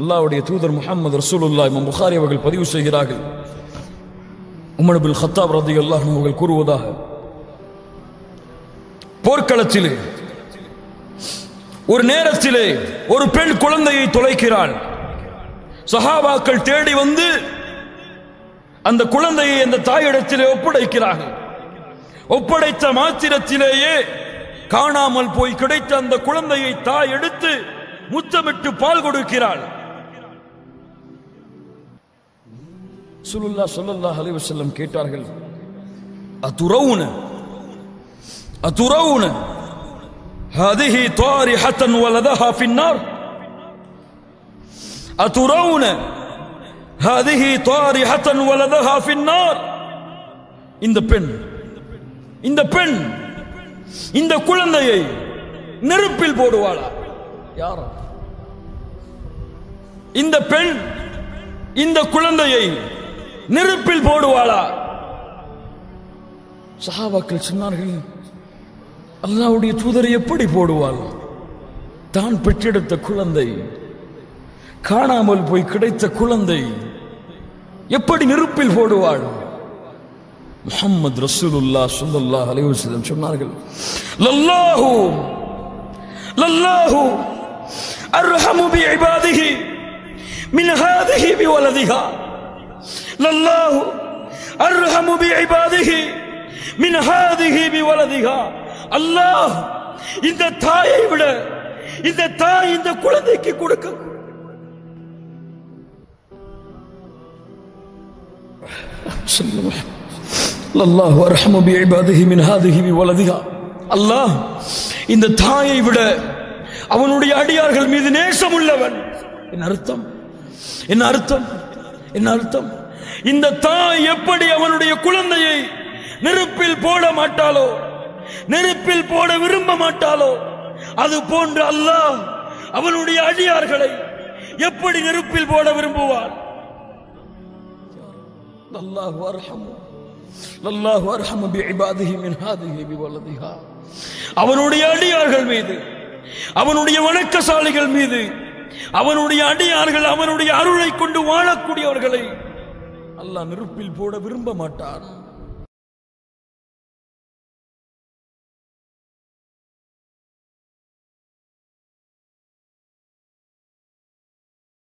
அல்லாஹ்வுடைய தூதர் முஹம்மது ரசூலுல்லாஹ் இமாம் புகாரி அவர்கள் பதிவு செய்கிறார்கள் உமர் பின் ஹத்தாப் ரலியல்லாஹு அன்ஹு அவர்கள் கூறுவதாக போர்க்களத்திலே ஒரு நேரத்திலே ஒரு பெண் குழந்தையை தொலைக்கிறாள் சஹாபாக்கள் தேடி வந்து அந்த குழந்தையை அந்த தாயிடத்திலே ஒப்படைக்கிறார்கள் ஒப்படைத்த மாத்திரத்திலேயே காணாமல் போய் கிடைத்த அந்த குழந்தையை தாய் எடுத்து முத்தமிட்டு பால் கொடுக்கிறாள் சுலுல்லா சொல்லல்லாஹ் அலைஹி வஸல்லம் கேட்டார்கள் அதுரவுன அதுரவுன هذه طارحة ولدها في النار أترون هذه طارحة ولدها في النار இந்த பெண் இந்த பெண் இந்த குழந்தையை நெருப்பில் போடுவாளா யாரா இந்த பெண் இந்த குழந்தையை நெருப்பில் போடுவாளா சஹாபாக்கள் சொன்னார்கள் அல்லாவுடைய தூதரை எப்படி போடுவாள் தான் பெற்றெடுத்த குழந்தை காணாமல் போய் கிடைத்த குழந்தை எப்படி நெருப்பில் போடுவாள் முஹம்மது ரசூலுல்லா ஸல்லல்லாஹு அலைஹி வஸல்லம் சொன்னார்கள் லல்லாஹு லல்லாஹு அர்ஹமு பி இபாதிஹி மின் ஹாதிஹி பி வலதிஹா லல்லாஹு அர்ஹமு பி இபாதிஹி மின் ஹாதிஹி பி வலதிஹா அல்லாஹ் இந்த தாயை விட இந்த தாய் இந்த குழந்தைக்கு கொடுக்க அல்லாஹ் அர்ஹமு பி இபாதிஹி மின் ஹாதிஹி பி வலதிஹா அல்லாஹ் இந்த தாயை விட அவனுடைய அடியார்கள் மீது நேசம் உள்ளவன் என்ன அர்த்தம் என்ன அர்த்தம் என்ன அர்த்தம் இந்த தாய் எப்படி அவனுடைய குழந்தையை நெருப்பில் போட மாட்டாளோ நெருப்பில் போட விரும்ப மாட்டாளோ அது போன்று அல்லாஹ் அவனுடைய அடியார்களை எப்படி நெருப்பில் போட விரும்புவார் அல்லாஹ் அர்ஹமு அல்லாஹ் அர்ஹமு பி இபாதிஹி மின் ஹாதிஹி பி வலதிஹா அவனுடைய அடியார்கள் மீது அவனுடைய வணக்கசாலிகள் மீது அவனுடைய அடியார்கள் அவனுடைய அருளை கொண்டு வாழக்கூடியவர்களை அல்லாஹ் நெருப்பில் போட விரும்ப மாட்டான்